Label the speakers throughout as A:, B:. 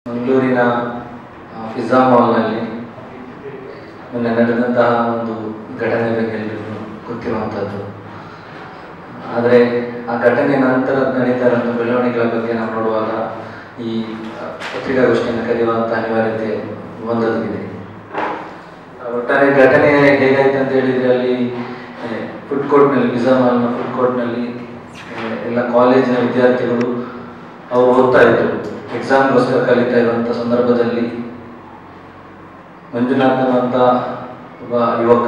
A: ಮಂಗಳೂರಿನ ಆ, ಫಿಜಾ ಮಾಲ್ನಲ್ಲಿ ಮೊನ್ನೆ ನಡೆದಂತಹ ಒಂದು ಘಟನೆ ಬಗ್ಗೆ ಎಲ್ರಿಗೂ ಗೊತ್ತಿರುವಂಥದ್ದು ಆದರೆ ಆ ಘಟನೆ ನಂತರ ನಡೀತಾ ಇರುವಂಥ ಬೆಳವಣಿಗೆಗಳ ಬಗ್ಗೆ ನಾವು ನೋಡುವಾಗ ಈ ಆ, ಪತ್ರಿಕಾಗೋಷ್ಠಿಯನ್ನು ಕರೆಯುವಂಥ ಅನಿವಾರ್ಯತೆ ಬಂದೊದಗಿದೆ ಒಟ್ಟಾರೆ ಘಟನೆ ಹೇಗಾಯ್ತು ಅಂತ ಹೇಳಿದ್ರೆ ಅಲ್ಲಿ ಫುಡ್ ಕೋರ್ಟ್ನಲ್ಲಿ ಪಿಜ್ಜಾ ಮಾಲ್ನ ಫುಡ್ ಕೋರ್ಟ್ನಲ್ಲಿ ಎಲ್ಲ ಕಾಲೇಜಿನ ವಿದ್ಯಾರ್ಥಿಗಳು ಅವರು ಓದ್ತಾ ಇದ್ರು ಎಕ್ಸಾಮ್ಗೋಸ್ಕರ ಕಲಿತಾ ಇರುವಂಥ ಸಂದರ್ಭದಲ್ಲಿ ಮಂಜುನಾಥ್ ಅನ್ನುವಂಥ ಒಬ್ಬ ಯುವಕ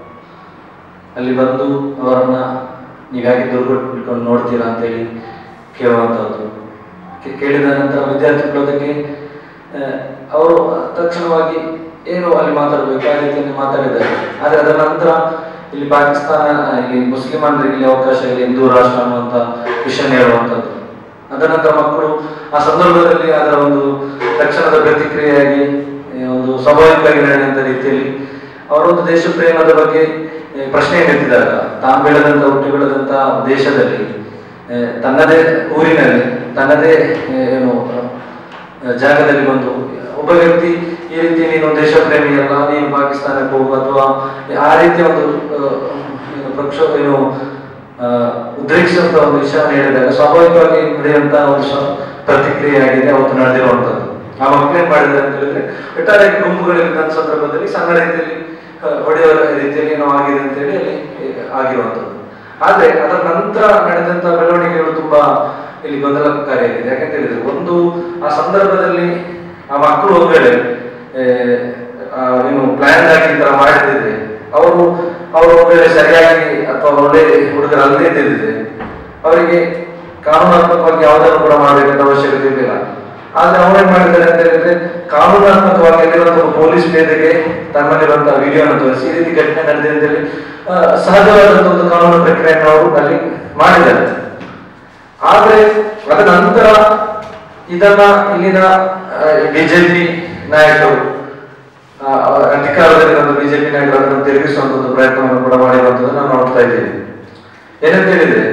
A: ಅಲ್ಲಿ ಬಂದು ಅವರನ್ನ ನೀವು ಯಾಕೆ ದುರ್ಗೊಟ್ಟು ಬಿಟ್ಕೊಂಡು ನೋಡ್ತೀರಾ ಅಂತೇಳಿ ಕೇಳುವಂಥದ್ದು ಕೇ- ಕೇಳಿದ ನಂತರ ವಿದ್ಯಾರ್ಥಿಗಳು ಅದಕ್ಕೆ ಆ, ಅವರು ತಕ್ಷಣವಾಗಿ ಏನು ಅಲ್ಲಿ ಮಾತಾಡಬೇಕು ಆ ರೀತಿಯಲ್ಲಿ ಮಾತಾಡಿದ್ದಾರೆ ಆದರೆ ಅದರ ನಂತರ ಇಲ್ಲಿ ಪಾಕಿಸ್ತಾನ ಇಲ್ಲಿ ಮುಸ್ಲಿಮರಿಗೆ ಇಲ್ಲಿ ಅವಕಾಶ ಇಲ್ಲ ಹಿಂದೂ ರಾಷ್ಟ್ರ ಅನ್ನುವಂಥ ವಿಷಯ ಹೇಳುವಂಥದ್ದು ಅದರ ನಂತರ ಮಕ್ಕಳು ಆ ಸಂದರ್ಭದಲ್ಲಿ ಅದರ ಒಂದು ತಕ್ಷಣದ ಪ್ರತಿಕ್ರಿಯೆಯಾಗಿ ಆ, ಒಂದು ಸ್ವಾಭಾವಿಕವಾಗಿ ನಡೆಯುವಂಥ ರೀತಿಯಲ್ಲಿ ಅವರ ಒಂದು ದೇಶ ಪ್ರೇಮದ ಬಗ್ಗೆ ಆ, ಪ್ರಶ್ನೆ ಎತ್ತಿದಾಗ ತಾನು ಬೆಳೆದಂತ ಹುಟ್ಟಿ ಬೆಳೆದಂತ ದೇಶದಲ್ಲಿ ಆ, ತನ್ನದೇ ಊರಿನಲ್ಲಿ ತನ್ನದೇ ಆ, ಏನು ಆ, ಜಾಗದಲ್ಲಿ ಬಂದು ಒಬ್ಬ ವ್ಯಕ್ತಿ ಈ ರೀತಿ ನೀನು ದೇಶ ಪ್ರೇಮಿ ಅಲ್ಲ ನೀನು ಪಾಕಿಸ್ತಾನಕ್ಕೆ ಹೋಗು ಅಥವಾ ಆ ರೀತಿಯ ಒಂದು ಆ, ಏನು ಪ್ರಕ್ಷೋ ಏನು ಆ, ಉದ್ರೇಕಿಸುವಂತ ಒಂದು ವಿಷಯವನ್ನು ಹೇಳಿದಾಗ ಸ್ವಾಭಾವಿಕವಾಗಿ ನಡೆಯುವಂತ ಒಂದು ಸ- ಪ್ರತಿಕ್ರಿಯೆ ಆಗಿದೆ ಅವತ್ತು ನಡೆದಿರುವಂತದ್ದು ಆ ಮಕ್ಕಳೇನ್ ಮಾಡಿದ್ದಾರೆ ಅಂತ ಹೇಳಿದ್ರೆ ಒಟ್ಟಾರೆ ಗುಂಪುಗಳಿದ್ದ ಸಂದರ್ಭದಲ್ಲಿ ಸಣ್ಣ ರೀತಿಯಲ್ಲಿ ಆ, ಹೊಡೆಯುವ ರೀತಿಯಲ್ಲಿ ಏನೋ ಆಗಿದೆ ಅಂತ ಹೇಳಿ ಅಲ್ಲಿ ಆ, ಆಗಿರುವಂತದ್ದು ಆದ್ರೆ ಅದರ ನಂತರ ನಡೆದಂತ ಬೆಳವಣಿಗೆಗಳು ತುಂಬಾ ಇಲ್ಲಿ ಗೊಂದಲಕಾರಿಯಾಗಿದೆ ಯಾಕಂತ ಹೇಳಿದ್ರೆ ಒಂದು ಆ ಸಂದರ್ಭದಲ್ಲಿ ಆ ಮಕ್ಕಳು ಒಂದ್ ವೇಳೆ ಆ, ಆ, ಏನು ಪ್ಲಾನ್ ಆಗಿ ಈ ತರ ಮಾಡಿದ್ರೆ ಅವರು ಅವರು ಒಂದ್ ವೇಳೆ ಸರಿಯಾಗಿ ಅಥವಾ ಒಳ್ಳೆ ಹುಡುಗರು ಅಲ್ಲದೆ ಇದ್ದಿದ್ರೆ ಅವರಿಗೆ ಕಾನೂನಾತ್ಮಕವಾಗಿ ಯಾವುದನ್ನು ಕೂಡ ಮಾಡಬೇಕಂತ ಅವಶ್ಯಕತೆ ಇರಲಿಲ್ಲ ಆದ್ರೆ ಅವನೇನ್ ಮಾಡಿದ್ದಾರೆ ಅಂತ ಹೇಳಿದ್ರೆ ಕಾನೂನಾತ್ಮಕವಾಗಿ ಅಲ್ಲಿರುವಂತ ಒಂದು ಪೊಲೀಸ್ ಪೇದೆಗೆ ತಮ್ಮಲ್ಲಿರುವಂತಹ ವಿಡಿಯೋನ ತೋರಿಸಿ ಈ ರೀತಿ ಘಟನೆ ನಡೆದಿದೆ ಅಂತ ಹೇಳಿ ಆ, ಸಹಜವಾದಂತ ಒಂದು ಕಾನೂನು ಪ್ರಕ್ರಿಯೆಯನ್ನು ಅವರು ಅಲ್ಲಿ ಮಾಡಿದ್ದಾರೆ ಆದ್ರೆ ಅದರ ನಂತರ ಇದನ್ನ ಇಲ್ಲಿನ ಬಿಜೆಪಿ ನಾಯಕರು ಆ, ಅವರ ಅಧಿಕಾರದಲ್ಲಿ ಒಂದು ಬಿಜೆಪಿ ನಾಯಕರು ಅದನ್ನು ತಿರುಗಿಸುವಂತ ಒಂದು ಪ್ರಯತ್ನವನ್ನು ಕೂಡ ಮಾಡಿರುವಂತದ್ದು ನಾವು ನೋಡ್ತಾ ಇದ್ದೀವಿ ಏನಂತ ಹೇಳಿದ್ರೆ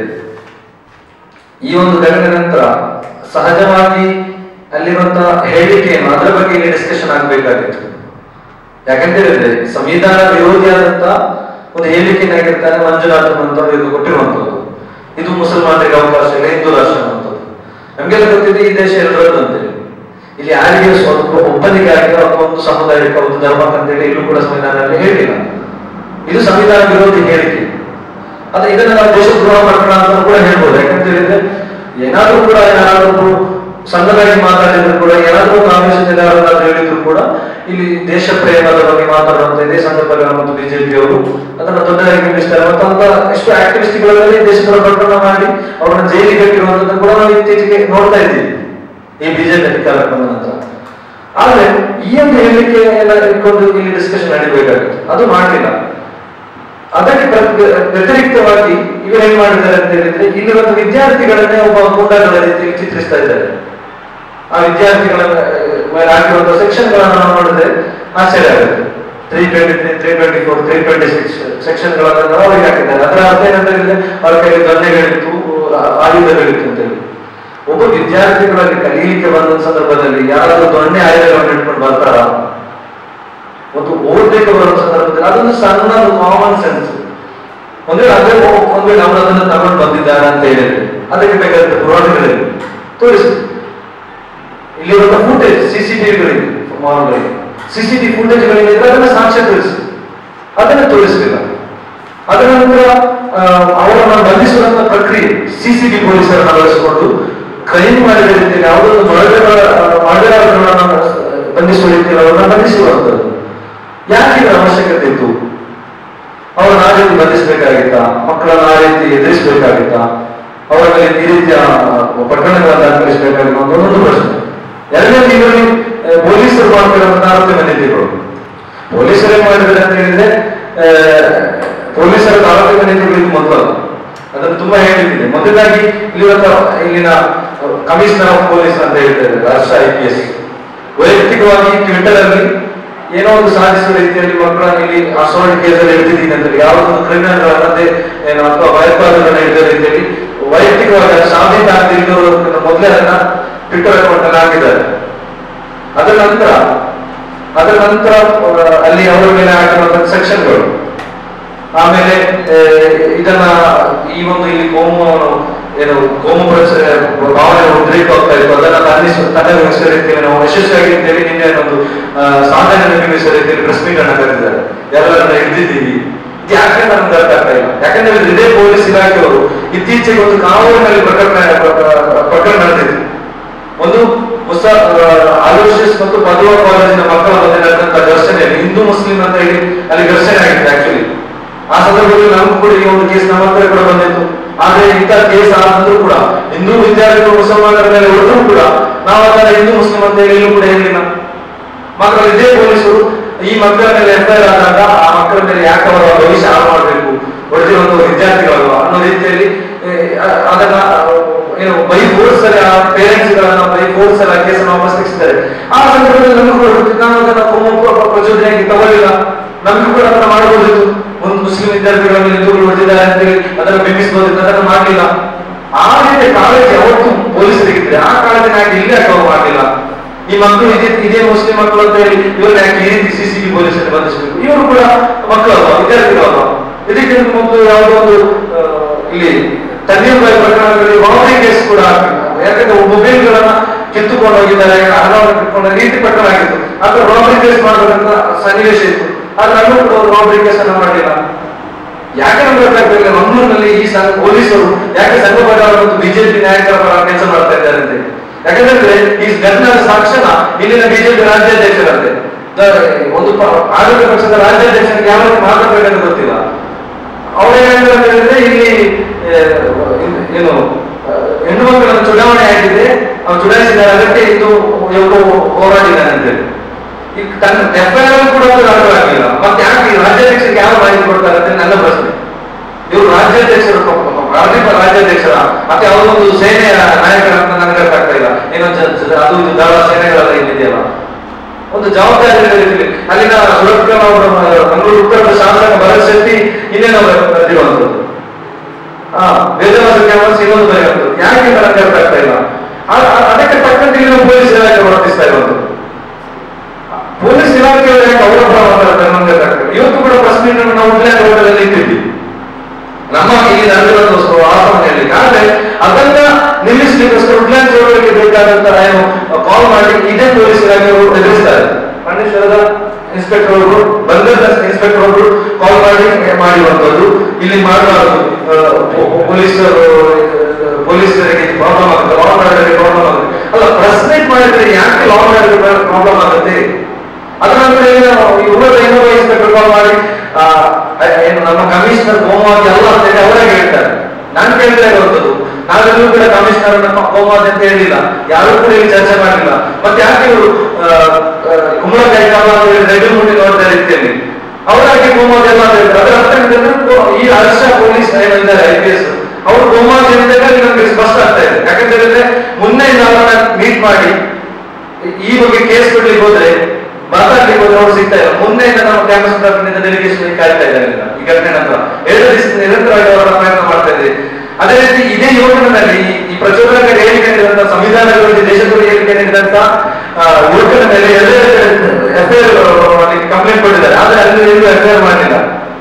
A: ಈ ಒಂದು ಘಟನೆ ನಂತರ ಸಹಜವಾಗಿ ಅಲ್ಲಿರುವಂತಹ ಹೇಳಿಕೆಯನ್ನು ಅದರ ಬಗ್ಗೆ ಇಲ್ಲಿ ಡಿಸ್ಕಷನ್ ಆಗಬೇಕಾಗಿತ್ತು ಯಾಕಂತ ಹೇಳಿದ್ರೆ ಸಂವಿಧಾನ ವಿರೋಧಿಯಾದಂತ ಒಂದು ಹೇಳಿಕೆನಾಗಿರ್ತಾನೆ ಮಂಜುನಾಥ್ ಅನ್ನುವಂತ ಇದು ಕೊಟ್ಟಿರುವಂತದ್ದು ಇದು ಮುಸಲ್ಮಾನರಿಗೆ ಅವಕಾಶ ಇಲ್ಲ ಹಿಂದೂ ರಾಷ್ಟ್ರ ಅನ್ನುವಂಥದ್ದು ನಮ್ಗೆಲ್ಲ ಗೊತ್ತಿದೆ ಈ ದೇಶ ಎಲ್ಲರದ್ದು ಅಂತೇಳಿ ಇಲ್ಲಿ ಯಾರಿಗೆ ಸ್ವಲ್ಪ ಒಬ್ಬನಿಗೆ ಆಗಿರೋ ಅಥವಾ ಒಂದು ಸಮುದಾಯಕ್ಕೆ ಒಂದು ಧರ್ಮಕ್ಕೆ ಅಂತೇಳಿ ಇಲ್ಲೂ ಕೂಡ ಸಂವಿಧಾನದಲ್ಲಿ ಹೇಳಿಲ್ಲ ಇದು ಸಂವಿಧಾನ ವಿರೋಧಿ ಹೇಳಿಕೆ ಆದ್ರೆ ಇದನ್ನ ನಾವು ದೇಶದ್ರೋಹ ಪ್ರಕರಣ ಅಂತ ಕೂಡ ಹೇಳ್ಬೋದು ಯಾಕಂತ ಹೇಳಿದ್ರೆ ಏನಾದ್ರೂ ಕೂಡ ಯಾರಾದ್ರೂ ಸಣ್ಣದಾಗಿ ಮಾತಾಡಿದ್ರು ಕೂಡ ಏನಾದ್ರೂ ಒಂದು ಆವೇಶದಲ್ಲಿ ಯಾರಾದ್ರೂ ಹೇಳಿದ್ರು ಕೂಡ ಇಲ್ಲಿ ದೇಶ ಪ್ರೇಮದ ಬಗ್ಗೆ ಮಾತಾಡುವಂತ ಇದೇ ಸಂದರ್ಭದಲ್ಲಿ ಮತ್ತು ಬಿಜೆಪಿಯವರು ಅದನ್ನ ದೊಡ್ಡದಾಗಿ ಬಿಡಿಸ್ತಾರೆ ಮತ್ತು ಅಂತ ಎಷ್ಟು ಆಕ್ಟಿವಿಸ್ಟ್ಗಳಲ್ಲಿ ದೇಶದ ಪ್ರಕರಣ ಮಾಡಿ ಅವರನ್ನ ಜೈಲಿಗೆ ಕಟ್ಟಿರುವಂತದ್ದು ಕೂಡ ನಾವು ಇತ್ತೀಚೆಗೆ ನೋಡ್ತಾ ಇದ್ದೀವಿ ಈ ಬಿಜೆಪಿ ಅಧಿಕಾರ ಬಂದ ನಂತರ ಆದ್ರೆ ಈ ಒಂದು ಹೇಳಿಕೆ ಎಲ್ಲ ಇಟ್ಕೊಂಡು ಇಲ್ಲಿ ಡಿಸ್ಕಷನ್ ನಡೀಬೇಕಾಗಿತ್ತು ಅದು ಮಾಡಲಿಲ್ಲ ಅದಕ್ಕೆ ಪ್ರ- ವ್ಯತಿರಿಕ್ತವಾಗಿ ಇವರು ಏನ್ ಮಾಡಿದ್ದಾರೆ ಅಂತ ಹೇಳಿದ್ರೆ ಇಲ್ಲಿರುವಂತ ವಿದ್ಯಾರ್ಥಿಗಳನ್ನೇ ಒಬ್ಬ ಗೂಂಡಾಗಳ ರೀತಿಯಲ್ಲಿ ಚಿತ್ರಿಸ್ತಾ ಇದ್ದಾರೆ ಆ ವಿದ್ಯಾರ್ಥಿಗಳ ಮೇಲೆ ಹಾಕಿರುವಂತಹ ಸೆಕ್ಷನ್ ಗಳನ್ನ ನಾವು ನೋಡಿದ್ರೆ ಆಶ್ಚರ್ಯ ಆಗುತ್ತೆ three twenty three three twenty four three twenty six section ಗಳನ್ನ ಅವರಿಗೆ ಹಾಕಿದ್ದಾರೆ ಅದರ ಅರ್ಥ ಏನಂತ ಹೇಳಿದ್ರೆ ಅವರ ಕೈಯಲ್ಲಿ ದೊಣ್ಣೆಗಳಿತ್ತು ಆ- ಆಯುಧಗಳಿತ್ತು ಅಂತ ಹೇಳಿ ಒಬ್ಬ ವಿದ್ಯಾರ್ಥಿಗಳಲ್ಲಿ ಕಲಿಯಲಿಕ್ಕೆ ಬಂದ ಸಂದರ್ಭದಲ್ಲಿ ಯಾರಾದ್ರೂ ದೊಣ್ಣೆ ಆಯುಧಗಳನ್ನು ಇಟ್ಕೊಂಡು ಬರ್ತಾರ ಮತ್ತು ಓದ್ಲಿಕ್ಕೆ ಬರುವ ಸಂದರ್ಭದಲ್ಲಿ ಅದೊಂದು ಸಣ್ಣ ಕಾಮನ್ ಸೆನ್ಸ್ ಒಂದೇ ಅದೇ ಒಂದ್ ವೇಳೆ ಅವರು ಅದನ್ನು ತಗೊಂಡು ಬಂದಿದ್ದಾರೆ ಅಂತ ಹೇಳಿದ್ರೆ ಅದಕ್ಕೆ ಬೇಕಾದ ಪುರಾಣಗಳಿವೆ ತೋರಿಸಿ ಇಲ್ಲಿರುವ ಫುಟೇಜ್ ಸಿಸಿಟಿವಿಗಳಿವೆ ಮಾಲ್ಗಳಿಗೆ ಸಿಸಿಟಿವಿ ಫುಟೇಜ್ಗಳಿವೆ ಅದನ್ನ ಸಾಕ್ಷ್ಯ ತೋರಿಸಿ ಅದನ್ನ ತೋರಿಸಲಿಲ್ಲ ಅದರ ನಂತರ ಆ, ಅವರನ್ನು ಬಂಧಿಸುವಂತ ಪ್ರಕ್ರಿಯೆ ಸಿಸಿಬಿ ಪೊಲೀಸರನ್ನು ಬಳಸಿಕೊಂಡು ಕ್ರೈಮ್ ಮಾಡಿದ ರೀತಿಯಲ್ಲಿ ಯಾವುದೊಂದು ಮರ್ಡರ್ ಮರ್ಡರ್ಗಳನ್ನು ಬಂಧಿಸುವ ರೀತಿಯಲ್ಲಿ ಅವರನ್ನು ಬಂಧಿಸುವಂಥದ್ದು ಯಾಕೆ ಇದರ ಅವಶ್ಯಕತೆ ಇತ್ತು ಅವರನ್ನ ಆ ರೀತಿ ಬಂಧಿಸಬೇಕಾಗಿತ್ತಾ ಮಕ್ಕಳನ್ನ ಆ ರೀತಿ ಎದುರಿಸಬೇಕಾಗಿತ್ತಾ ಅವರ ಮೇಲೆ ಈ ರೀತಿಯ ಪ್ರಕರಣಗಳನ್ನು ದಾಖಲಿಸಬೇಕಾಗಿತ್ತು ಅಂತ ಒಂದು ಪ್ರಶ್ನೆ ಎರಡನೇ ತಿಂಗಳಲ್ಲಿ ಪೊಲೀಸರು ಮಾಡ್ತಿರುವಂತಹ ಆರೋಗ್ಯ ನೀತಿಗಳು ಪೊಲೀಸರೇ ಮಾಡಿದ್ರೆ ಅಂತ ಹೇಳಿದ್ರೆ ಆ, ಪೊಲೀಸರ ಆರೋಗ್ಯ ನೀತಿಗಳು ಮೊದಲು ಅದನ್ನು ತುಂಬಾ ಹೇಳಿದ್ದೀನಿ ಮೊದಲಾಗಿ ಇಲ್ಲಿರುವಂತ ಇಲ್ಲಿನ ಕಮಿಷನರ್ ಆಫ್ ಪೊಲೀಸ್ ಅಂತ ಹೇಳ್ತಾರೆ ರಾಷ್ಟ್ರ ಐ ಪಿ ಎಸ್ ವೈಯಕ್ತಿಕವಾಗಿ ಟ್ವಿಟರ್ ಅಲ್ಲಿ ಏನೋ ಒಂದು ಸಾಧಿಸುವ ರೀತಿಯಲ್ಲಿ ಮಕ್ಕಳನ್ನ ಇಲ್ಲಿ ಅಸಾಲ್ಟ್ ಕೇಸಲ್ಲಿ ಹಿಡಿದಿದ್ದೀನಿ ಅಂತ ಹೇಳಿ ಯಾವುದೊಂದು ಕ್ರಿಮಿನಲ್ ಅನ್ನದೇ ಏನು ಅಥವಾ ಭಯೋತ್ಪಾದಕರನ್ನ ಹಿಡಿದ ರೀತಿಯಲ್ಲಿ ವೈಯಕ್ತಿಕವಾಗಿ ಅದು ಸಾಬೀತು ಆಗದಿದ್ದವರು ಮೊದಲೇ ಅದನ್ನ ಟ್ವಿಟರ್ ಅಕೌಂಟ್ ಅಲ್ಲಿ ಹಾಕಿದ್ದಾರೆ ನಂತರ ಅದರ ನಂತರ ಆ, ಅಲ್ಲಿ ಅವರ ಮೇಲೆ ಆಗಿರುವಂತಹ ಸೆಕ್ಷನ್ಗಳು ಆಮೇಲೆ ಆ, ಇದನ್ನ ಈ ಒಂದು ಇಲ್ಲಿ ಕೋಮು ಏನು ಕೋಮು ಪ್ರಚ- ಭಾವನೆ ಉದ್ರೇಕ ಆಗ್ತಾ ಇತ್ತು ಅದನ್ನ ತನ್ನಿಸ ತನ್ನಗಿಸುವ ರೀತಿಯಲ್ಲಿ ನಾವು ಯಶಸ್ವಿಯಾಗಿ ಅಂತೇಳಿ ನಿನ್ನೆ ಒಂದು ಆ, ಸಾಧನೆ ನಿರ್ಮಿಸುವ ರೀತಿಯಲ್ಲಿ ಪ್ರೆಸ್ ಮೀಟ್ ಅನ್ನ ಕರೆದಿದ್ದಾರೆ ಎಲ್ಲರನ್ನ ಹಿಡಿದಿದ್ದೀವಿ ಇದು ಯಾಕೆ ನಮ್ಗೆ ಅರ್ಥ ಆಗ್ತಾ ಇಲ್ಲ ಯಾಕಂದ್ರೆ ಇದೇ ಪೊಲೀಸ್ ಇಲಾಖೆಯವರು ಇತ್ತೀಚೆಗೆ ಒಂದು ಕಾವೂರಿನಲ್ಲಿ ಪ್ರಕರಣ ಪ್ರಕರಣ ನಡೆದಿತ್ತು ಒಂದು ಹೊಸ ಅಲೋಷಿಯಸ್ ಮತ್ತು ಪದವ ಕಾಲೇಜಿನ ಮಕ್ಕಳ ಮಧ್ಯೆ ನಡೆದಂತ ಘರ್ಷಣೆಯಲ್ಲಿ ಹಿಂದೂ ಮುಸ್ಲಿಂ ಅಂತ ಹೇಳಿ ಅಲ್ಲಿ ಘರ್ಷಣೆ ಆಗಿತ್ತು ಆಕ್ಚುಲಿ ಆ ಸಂದರ್ಭದಲ್ಲಿ ನಮಗೂ ಕೂಡ ಈ ಒಂದು ಕೇಸ್ ನಮ್ಮ ಹತ್ರ ಕೂಡ ಬಂದಿತ್ತು ಆದ್ರೆ ಇಂಥ ಕೇಸ್ ಆದ್ರೂ ಕೂಡ ಹಿಂದೂ ವಿದ್ಯಾರ್ಥಿಗಳು ಮುಸಲ್ಮಾನರ ಮೇಲೆ ಹೊರಟರು ಕೂಡ ನಾವು ಅದನ್ನ ಹಿಂದೂ ಮುಸ್ಲಿಂ ಅಂತ ಹೇಳಿ ಎಲ್ಲೂ ಕೂಡ ಹೇಳಿಲ್ಲ ಮಾತ್ರ ಇದೇ ಪೊಲೀಸರು ಈ ಮಕ್ಕಳ ಮೇಲೆ ಎಫ್ಐಆರ್ ಆದಾಗ ಆ ಮಕ್ಕಳ ಮೇಲೆ ಯಾಕೆ ಅವರ ಭವಿಷ್ಯ ಹಾಳು ಮಾಡಬೇಕು ಹೊಡೆದಿರುವಂತ ವಿದ್ಯಾರ್ಥಿಗಳು ಅನ್ನೋ ರೀತಿಯಲ್ಲಿ ಏ, ಅ- ಅದನ್ನ ಅಹ್, ಏನು ಬೈ ಫೋರ್ಸ್ ಅಲ್ಲಿ ಆ ಪೇರೆಂಟ್ಸ್ ಗಳನ್ನ ಬೈ ಫೋರ್ಸ್ ಅಲ್ಲಿ ಆ ಕೇಸನ್ನು ವಾಪಸ್ ತೆಗೆಸಿದ್ದಾರೆ ಆ ಸಂದರ್ಭದಲ್ಲಿ ನಮಗೂ ಕೂಡ ಗೊತ್ತಿತ್ತು. ನಾವು ಅದನ್ನ ಕೋಮು ಪ್ರ- ಪ್ರಚೋದನೆಯಾಗಿ ತಗೊಳ್ಳಿಲ್ಲ ನಮಗೂ ಕೂಡ ಅದನ್ನ ಮಾಡಬಹುದಿತ್ತು ಒಂದು ಮುಸ್ಲಿಂ ವಿದ್ಯಾರ್ಥಿಗಳ ಮೇಲೆ ಹಿಂದೂಗಳು ಹೊಡೆದಿದ್ದಾರೆ ಅಂತ ಹೇಳಿ ಅದನ್ನು ಬಿಂಬಿಸಬಹುದಿತ್ತು ಅದನ್ನು ಮಾಡಲಿಲ್ಲ ಆ ರೀತಿ ಕಾಳಜಿ ಯಾವತ್ತು ಪೊಲೀಸರಿಗಿದ್ರೆ ಆ ಕಾಳಜಿನ ಯಾಕೆ ಇಲ್ಲಿ ಯಾಕೆ ಅವ್ರು ಮಾಡಲಿಲ್ಲ ಈ ಮಕ್ಕಳು ಇದೇ ಇದೇ ಮುಸ್ಲಿಂ ಮಕ್ಕಳು ಅಂತ ಹೇಳಿ ಇವ್ರನ್ನ ಯಾಕೆ ಈ ರೀತಿ ಸಿಸಿಬಿ ಪೊಲೀಸರು ಬಂಧಿಸಬೇಕು ಇವರು ಕೂಡ ಮಕ್ಕಳು ಅಲ್ವಾ ವಿದ್ಯಾರ್ಥಿಗಳು ಅಲ್ವಾ ಇದಕ್ಕೆ ಮೊದಲು ಯಾವುದೋ ಒಂದು ಆ, ಇಲ್ಲಿ ತಣ್ಣೀರ್ಬಾಯಿ ಪ್ರಕರಣದಲ್ಲಿ ರಾಬರಿ ಕೇಸ್ ಕೂಡ ಆಗ್ಬೇಕು ಯಾಕಂದ್ರೆ ಮೊಬೈಲ್ಗಳನ್ನ ಕಿತ್ತುಕೊಂಡು ಹೋಗಿದ್ದಾರೆ ಹಣವನ್ನು ಕಿತ್ಕೊಂಡು ಈ ರೀತಿ ಪ್ರಕರಣ ಆಗಿತ್ತು ಅಥವಾ ರಾಬರಿ ಕೇಸ್ ಮಾಡಬೇಕಂತ ಸನ್ನಿವೇಶ ಇತ್ತು ಆದ್ರೆ ಅಲ್ಲೂ ಕೂಡ ಒಂದು ರಾಬರಿ ಕೇಸ್ ಅನ್ನ ಮಾಡಲಿಲ್ಲ ಯಾಕೆ ನಮ್ಗೆ ಗೊತ್ತಾಗ್ತಿಲ್ಲ ಮಂಗಳೂರಿನಲ್ಲಿ ಈ ಸಂಘ ಪೊಲೀಸರು ಯಾಕೆ ಸಂಘ ಪರಿವಾರ ಮತ್ತು ಬಿಜೆಪಿ ನಾಯಕರ ಪರ ಕೆಲಸ ಮಾಡ್ತಾ ಇದ್ದಾರೆ ಅಂತ ಹೇಳಿ. ಯಾಕಂದ್ರೆ ಈ ಘಟನೆಯ ಸಾಕ್ಷಣ ಇಲ್ಲಿನ ಬಿಜೆಪಿ ರಾಜ್ಯಾಧ್ಯಕ್ಷರಂತೆ ದ- ಒಂದು ಪ- ಆಡಳಿತ ಪಕ್ಷದ ರಾಜ್ಯಾಧ್ಯಕ್ಷರಿಗೆ ಯಾವ ರೀತಿ ಮಾತಾಡ್ಬೇಕಂತ ಗೊತ್ತಿಲ್ಲ ಅವ್ರೇನಾಗ್ತಾರೆ ಅಂತ ಹೇಳಿದ್ರೆ ಇಲ್ಲಿ ಆ, ಇನ್- ಏನು ಆ, ಹೆಣ್ಣು ಮಕ್ಕಳನ್ನು ಚುನಾವಣೆ ಆಗಿದೆ ಅವ್ರು ಚುನಾಯಿಸಿದ್ದಾರೆ ಅದಕ್ಕೆ ಇದು ಇವರು ಹೋರಾಡಿದ್ದಾನೆ ಅಂತೇಳಿ ಈ ತನ್ನ ಎಫ್ಐಆರ್ ಕೂಡ ಅದು ಅರ್ಥವಾಗಿಲ್ಲ ಮತ್ತೆ ಯಾಕೆ ಈ ರಾಜ್ಯಾಧ್ಯಕ್ಷರಿಗೆ ಯಾವ ಮಾಹಿತಿ ಕೊಡ್ತಾರೆ ಅಂತ ನನ್ನ ಪ್ರಶ್ನೆ ಇವರು ರಾಜ್ಯಾಧ್ಯಕ್ಷರು ಪ- ಪ- ರಾಜ್ಯ ರಾಜ್ಯಾಧ್ಯಕ್ಷರ ಮತ್ತೆ ಯಾವುದೋ ಒಂದು ಸೇನೆಯ ನಾಯಕರ ಅಂತ ನನಗೆ ಅರ್ಥ ಆಗ್ತಾ ಇಲ್ಲ ಏನೋ ಜ- ಜ- ಅದು ಇದು ದಳ ಸೇನೆಗಳೆಲ್ಲ ಏನಿದೆಯಲ್ಲ ಒಂದು ಜವಾಬ್ದಾರಿ ರೀತಿಯಲ್ಲಿ ಅಲ್ಲಿನ ಸುರಕ್ಷಾ ಮಂಗಳೂರು ಉತ್ತರದ ಶಾಸಕ ಭರತ್ ಶೆಟ್ಟಿ ಇನ್ನೇನೋ ಬರೆದಿರುವಂತದ್ದು ಆ ವೇದವಾದ ಕ್ಯಾಮರ್ಸ್ ಇನ್ನೊಂದು ಬರೆಯುವಂಥದ್ದು ಯಾಕೆ ಅಂತ ನನಗೆ ಅರ್ಥ ಆಗ್ತಾ ಇಲ್ಲ ಆ- ಆ- ಅದಕ್ಕೆ ತಕ್ಕಂತೆ ಇಲ್ಲಿನ ಪೊಲೀಸ್ ಇಲಾಖೆ ವರ್ತಿಸ್ತಾ ಇರುವಂಥದ್ದು ಪೊಲೀಸ್ ಇಲಾಖೆಯವರು ಯಾಕೆ ಅವರ ಪರ ಮಾತಾಡ್ತಾರೆ ನಮ್ಗೆ ಗೊತ್ತಾಗ್ತದೆ ಇವತ್ತು ಕೂಡ ಪ್ರೆಸ್ ಮೀಟ್ ಅನ್ನು ನಾವು ಉಡ್ಲ್ಯಾಂಡ್ ರೋಡಲ್ಲಿ ಇಟ್ಟಿದ್ವಿ ನಮ್ಮ ಇಲ್ಲಿ ನಡೆದಿರೋದಕ್ಕೋಸ್ಕರ ವಾಸ್ತವ ಹೇಳಲಿಕ್ಕೆ ಆದ್ರೆ ಅದನ್ನ ನಿಲ್ಲಿಸ್ಲಿಕ್ಕೋಸ್ಕರ ಉಡ್ಲ್ಯಾಂಡ್ ರೋಡಲ್ಲಿ ಬೇಕಾದಂತ ಏನು ಕಾಲ್ ಮಾಡಿ ಇದೇ ಪೊಲೀಸ್ ಇಲಾಖೆಯವರು ಎದುರಿಸ್ತಾರೆ ಪಂಡೇಶ್ವರದ ಇನ್ಸ್ಪೆಕ್ಟರ್ ಅವರು ಬಂದದ ಇನ್ಸ್ಪೆಕ್ಟರ್ ಅವರು ಕಾಲ್ ಮಾಡಿ ಮಾಡಿರುವಂತದ್ದು ಇಲ್ಲಿ ಮಾಡಬಾರದು ಪೊಲೀಸರು ಪೊಲೀಸರಿಗೆ ಪ್ರಾಬ್ಲಮ್ ಆಗುತ್ತೆ ಲಾ ಮಾಡಲಿಕ್ಕೆ ಪ್ರಾಬ್ಲಮ್ ಆಗುತ್ತೆ ಅಲ್ಲ ಪ್ರೆಸ್ ಮೀಟ್ ಮಾಡಿದ್ರೆ ಯಾಕೆ ಲಾ ಮಾಡಲಿಕ್ಕೆ ಪ್ರಾಬ್ಲಮ್ ಆಗುತ್ತೆ ಅದರ ನಂತರ ಏನು ಇವರ ಏನೋ ಇನ್ಸ್ಪೆಕ್ಟರ್ ಕಾಲ್ ಮಾಡಿ ಆ, ಏನು ನಮ್ಮ ಕಮಿಷನರ್ ಗೋಮಾದಿ ಅಲ್ಲ ಅಂತ ಹೇಳಿ ಅವರೇ ಹೇಳ್ತಾರೆ ನಾನು ಕೇಳ್ತಾ ಇರುವಂತದ್ದು ನಾವೆಲ್ಲೂ ಕೂಡ ಕಮಿಷನರ್ ಗೋಮಾದಿ ಅಂತ ಹೇಳಿಲ್ಲ ಯಾರು ಕೂಡ ಇಲ್ಲಿ ಚರ್ಚೆ ಮಾಡಿಲ್ಲ ಮತ್ತೆ ಯಾಕೆ ಇವರು ಕುಂಬಳಕಾಯಿ ಕಾಲ ಅಂತ ಹೇಳಿ ರೆಡ್ಡಿ ಮುಟ್ಟಿ ನೋಡ್ತಾ ರೀತಿಯಲ್ಲಿ ಅವರಾಗಿ ಗೋಮಾದಿ ಅಲ್ಲ ಅಂತ ಹೇಳ್ತಾರೆ ಅದರ ಅರ್ಥ ಏನಂದ್ರೆ ಗೋ- ಈ ಹರ್ಷ ಪೊಲೀಸ್ ಏನಿದ್ದಾರೆ ಐ ಪಿ ಎಸ್ ಅವರು ಗೋಮಾದಿ ಅಂತ ಹೇಳಿ ನಮ್ಗೆ ಸ್ಪಷ್ಟ ಆಗ್ತಾ ಇದೆ ಯಾಕಂತ ಹೇಳಿದ್ರೆ ಮುನ್ನೆ ಅವರನ್ನ ಮೀಟ್ ಮಾಡಿ ಈ ಬಗ್ಗೆ ಕೇಸ್ ಬಿಡ್ಲಿಕ್ಕೆ ಹೋದ್ರೆ ಮಾತಾಡ್ಲಿಕ್ಕೆ ಹೋದ್ರೆ ಅವ್ರು ಸಿಗ್ತಾ ಇಲ್ಲ ಮೊನ್ನೆಯಿಂದ ನಮ್ಮ ಕ್ಯಾಂಪಸ್ ಸ್ಟಾಫ್ನಿಂದ ಡೆಲಿಗೇಷನ್ ಕಾಯ್ತಾ ಇದ್ದಾರೆ ಈಗ. ಈ ಘಟನೆ ನಂತರ ಎರಡು ದಿವಸ ನಿರಂತರವಾಗಿ ಅವರ ಪ್ರಯತ್ನ ಮಾಡ್ತಾ ಇದ್ದೀವಿ ಅದೇ ರೀತಿ ಇದೇ ಯುವಕನಲ್ಲಿ ಈ- ಈ ಪ್ರಚೋದನಕಾರಿ ಹೇಳಿಕೆ ನೀಡಿದಂತ ಸಂವಿಧಾನ ವಿರೋಧಿ ದೇಶದಲ್ಲಿ ಹೇಳಿಕೆ ನೀಡಿದಂತ ಆ, ಯುವಕನ ಮೇಲೆ ಎರಡೇ ಎಫ್ಐಆರ್ ಕಂಪ್ಲೇಂಟ್ ಕೊಟ್ಟಿದ್ದಾರೆ ಆದ್ರೆ ಅಲ್ಲಿ ಎಲ್ಲೂ ಎಫ್ಐಆರ್ ಮಾಡಲಿಲ್ಲ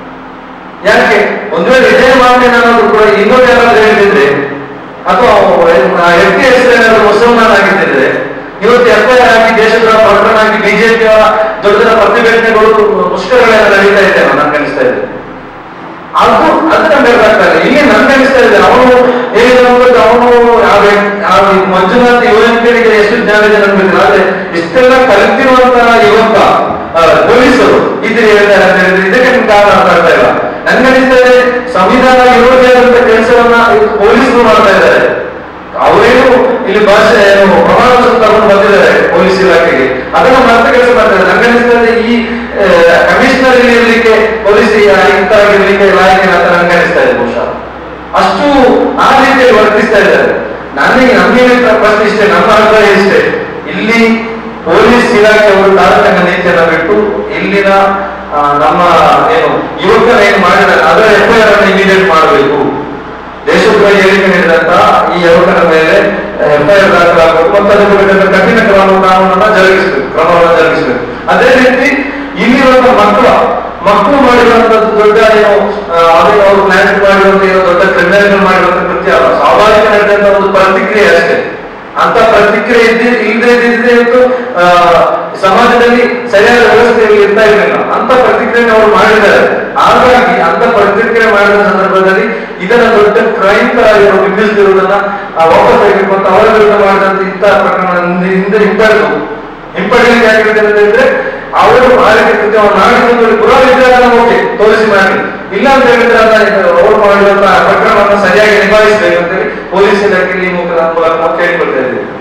A: ಯಾಕೆ ಒಂದು ವೇಳೆ ಇದೇ ಮಾತನ್ನ ಏನಾದ್ರು ಕೂಡ ಇನ್ನೊಂದು ಯಾರಾದ್ರೂ ಹೇಳ್ತಿದ್ರೆ ಅಥವಾ ಎಫ್ ಟಿ ಎಸ್ ಏನಾದ್ರು ಮುಸಲ್ಮಾನ್ ಆಗಿದ್ದಿದ್ರೆ ಇವತ್ತು ಎಫ್ ಐ ಆರ್ ಆಗಿ ದೇಶದ ಪ್ರಕರಣ ಆಗಿ ಬಿಜೆಪಿಯ ದೊಡ್ಡ ದೊಡ್ಡ ಪ್ರತಿಭಟನೆಗಳು ಮುಷ್ಕರಗಳೆಲ್ಲ ನಡೀತಾ ಇದೆ ನನ್ಗೆ ಅನಿಸ್ತಾ ಇದೆ ಅದು ಅದು ನಮ್ಗೆ ಅರ್ಥ ಆಗ್ತಾ ಇಲ್ಲ ಇಲ್ಲಿ ನನ್ಗೆ ಅನಿಸ್ತಾ ಇದೆ ಅವನು ಹೇಳಿದಂಥದ್ದು ಅವನು ಆ ವ್ಯಕ್ತಿ- ಆ ಈ ಮಂಜುನಾಥ್ ಯುವಕರಿಗೆ ಎಷ್ಟು ಜ್ಞಾನ ಇದೆ ನನ್ಗೆ ಗೊತ್ತಿಲ್ಲ ಆದ್ರೆ ಇಷ್ಟೆಲ್ಲ ಕಲಿತಿರುವಂತಹ ಯುವಕ ಆ, ಪೊಲೀಸರು ಇದ್ರೆ ಹೇಳ್ತಾರೆ ಅಂತ ಹೇಳಿದ್ರೆ ಇದಕ್ಕೆ ನಿಮ್ಗೆ ಕಾರಣ ಅರ್ಥ ಆಗ್ತಾ ಇಲ್ಲ ನನ್ಗೆ ಅನಿಸ್ತಾ ಇದೆ ಸಂವಿಧಾನ ವಿರೋಧಿಯಾದಂತ ಕೆಲಸವನ್ನ ಇವತ್ತು ಪೊಲೀಸರು ಮಾಡ್ತಾ ಇದ್ದಾರೆ ಅವರೇನು ಇಲ್ಲಿ ಭಾಷೆ ಏನು ಪ್ರಮಾಣ ಪತ್ರ ತಗೊಂಡು ಬಂದಿದ್ದಾರೆ ಪೊಲೀಸ್ ಇಲಾಖೆಗೆ ಅದನ್ನ ಮತ್ತೆ ಕೆಲಸ ಮಾಡ್ತಾರೆ ನಂಗೆ ಅನಿಸ್ತಾ ಇದೆ ಈ ಕಮಿಷನರ್ ಇಲ್ಲಿ ಇರ್ಲಿಕ್ಕೆ ಪೊಲೀಸ್ ಆಯುಕ್ತ ಆಗಿರ್ಲಿಕ್ಕೆ ಲಾಯಕಿನ ಅಂತ ನಂಗೆ ಅನಿಸ್ತಾ ಇದೆ ಬಹುಶಃ ಅಷ್ಟು ಆ ರೀತಿಯಲ್ಲಿ ವರ್ತಿಸ್ತಾ ಇದ್ದಾರೆ ನನಗೆ ನಮಗೆ ಪ್ರಶ್ನೆ ಇಷ್ಟೇ ನಮ್ಮ ಅಭಿಪ್ರಾಯ ಇಷ್ಟೇ ಇಲ್ಲಿ ಪೊಲೀಸ್ ಇಲಾಖೆಯವರು ತಾರತಮ್ಯ ನೀತಿಯನ್ನ ಬಿಟ್ಟು ಇಲ್ಲಿನ ಆ, ನಮ್ಮ ಏನು ಯುವಕರು ಏನು ಮಾಡಿದ್ದಾರೆ ಅದರ ಎಫ್ಐಆರ್ ಅನ್ನು ಇಮಿಡಿಯೇಟ್ ಮಾಡಬೇಕು
B: ದೇಶದ್ರೋಹಿ ಹೇಳಿಕೆ ನೀಡಿದಂತ ಈ ಯುವಕರ ಮೇಲೆ ಎಫ್ಐಆರ್ ದಾಖಲಾಗಬೇಕು ಮತ್ತು ಅದಕ್ಕೆ ಬೇಕಾದ ಕಠಿಣ ಕ್ರಮ ಕಾನೂನನ್ನ ಜರುಗಿಸಬೇಕು ಕ್ರಮವನ್ನು ಜರುಗಿಸಬೇಕು ಅದೇ ರೀತಿ ಇಲ್ಲಿರುವಂತ ಮಕ್ಕಳ ಮಕ್ಕಳು ಮಾಡಿರುವಂತದ್ದು ದೊಡ್ಡ ಏನು ಆ, ಅದೇನು ಅವರು ಪ್ಲಾನ್ ಮಾಡಿರುವಂತ ಏನೋ ದೊಡ್ಡ ಕ್ರಿಮಿನಲ್ಗಳು ಮಾಡಿರುವಂತ ಕೃತ್ಯ ಅಲ್ಲ ಸ್ವಾಭಾವಿಕ ನಡೆದಂತ ಒಂದು ಪ್ರತಿಕ್ರಿಯೆ ಅಷ್ಟೇ ಅಂತ ಪ್ರತಿಕ್ರಿಯೆ ಇದ್ದಿ ಇಲ್ಲದೆ ಇದ್ದಿದ್ರೆ ಇವತ್ತು ಆ, ಸಮಾಜದಲ್ಲಿ ಸರಿಯಾದ ವ್ಯವಸ್ಥೆಯಲ್ಲಿ ಇರ್ತಾ ಇರಲಿಲ್ಲ ಅಂತ ಪ್ರತಿಕ್ರಿಯೆ ಅವರು ಮಾಡಿದ್ದಾರೆ ಹಾಗಾಗಿ ಅಂತ ಪ್ರತಿಕ್ರಿಯೆ ಮಾಡಿದ ಸಂದರ್ಭದಲ್ಲಿ ಇದನ್ನ ದೊಡ್ಡ ಕ್ರೈಮ್ ತರ ಇವರು ಬಿಂಬಿಸ್ತಿರುವುದನ್ನ ಆ, ವಾಪಸ್ ತೆಗೆದುಕೊಂಡು ಮತ್ತು ಅವರ ವಿರುದ್ಧ ಮಾಡಿದಂತ ಇಂತಹ ಪ್ರಕರಣ ಹಿಂದೆ ಹಿಂದೆ ಹಿಂಪಡೆದು ಹಿಂಪಡೆಯಲಿಕ್ಕೆ ಯಾಕಿದೆ ಅಂತ ಹೇಳಿದ್ರೆ ಅವರು ಮಾಡಿದ ಕೃತ್ಯವನ್ನು ಮಾಡಿದ್ದು ಪುರಾವೆ ಇದ್ರೆ ಅದನ್ನ ಓಕೆ ತೋರಿಸಿ ಮಾಡಿ ಇಲ್ಲ ಅಂತ ಹೇಳಿದ್ರೆ ಅದನ್ನ ಅವರು ಮಾಡಿರುವಂತಹ ಪ್ರಕರಣವನ್ನು ಸರಿಯಾಗಿ ನಿಭಾಯಿಸಬೇಕು ಅಂತೇಳಿ ಪೊಲೀಸ್ ಇಲಾಖೆಯಲ್ಲಿ ಈ ಮೂಲಕ ನಾವು ಕೇಳಿಕೊಳ್ತಾ ಇದ್ದೀವಿ